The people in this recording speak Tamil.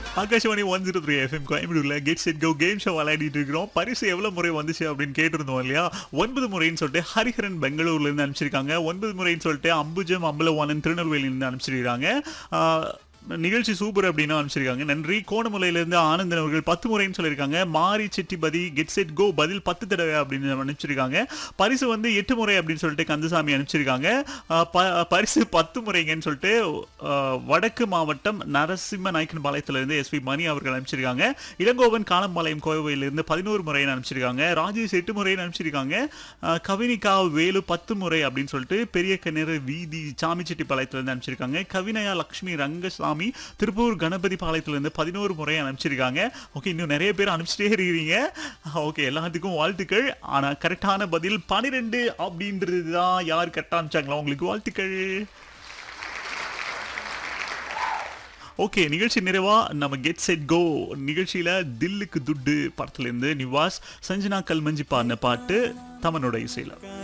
Akashvani one zero three FM கோயம்புத்தூர்ல get set go game show விளையாடிட்டு இருக்கிறோம் பரிசு எவ்வளவு முறை வந்துச்சு அப்படின்னு கேட்டிருந்தோம் இல்லையா ஒன்பது முறைன்னு சொல்லிட்டு ஹரிஹரன் பெங்களூர்ல இருந்து அனுப்பிச்சிருக்காங்க ஒன்பது முறைன்னு சொல்லிட்டு அம்புஜம் அம்பலவாணன் திருநெல்வேலியில இருந்து அனுப்பிச்சிருக்காங்க ஆஹ், நிகழ்ச்சி சூப்பர் அப்படின்னு அனுப்பிச்சிருக்காங்க நன்றி கோணமலையிலிருந்து ஆனந்தன் அவர்கள் பத்து முறைன்னு சொல்லியிருக்காங்க மாரி செட்டிபதி கெட் செட் கோ பதில் பத்து தடவை அப்படின்னு அனுப்பிச்சிருக்காங்க பரிசு வந்து எட்டு முறை அப்படின்னு சொல்லிட்டு கந்தசாமி அனுப்பிச்சிருக்காங்க ஆஹ் ப- பரிசு பத்து முறைங்கன்னு சொல்லிட்டு ஆஹ் வடக்கு மாவட்டம் நரசிம்ம நாயக்கன் பாளையத்திலிருந்து எஸ்பி மணி அவர்கள் அனுப்பிச்சிருக்காங்க இளங்கோவன் காலம்பாளையம் கோவையிலிருந்து பதினோரு முறைன்னு அனுப்பிச்சிருக்காங்க ராஜேஷ் எட்டு முறைன்னு அனுப்பிச்சிருக்காங்க ஆஹ் கவினிகா வேலு பத்து முறை அப்படின்னு சொல்லிட்டு பெரிய கிணறு வீதி சாமிச்செட்டி பாளையத்திலிருந்து அனுப்பிச்சிருக்காங்க கவினயா லக்ஷ்மி ரங்கசாமி திருப்பூர் கணபதி பாளையத்திலிருந்து பதினோரு முறை அனுப்பிச்சிருக்காங்க ஓகே இன்னும் நிறைய பேர் அனுப்பிச்சிட்டே இருக்கிறீங்க ஓகே எல்லாத்துக்கும் வாழ்த்துக்கள் ஆனா கரெக்டான பதில் பனிரெண்டு அப்படின்றது தான் யார் கரெக்டாக அனுப்பிச்சாங்களா உங்களுக்கு வாழ்த்துக்கள் ஓகே நிகழ்ச்சி நிறைவா நம்ம கெட் செட் கோ நிகழ்ச்சியில தில்லுக்கு துட்டு படத்துல இருந்து நிவாஸ் சஞ்சனா கல்மஞ்சி பாடின பாட்டு தமனோட இசையில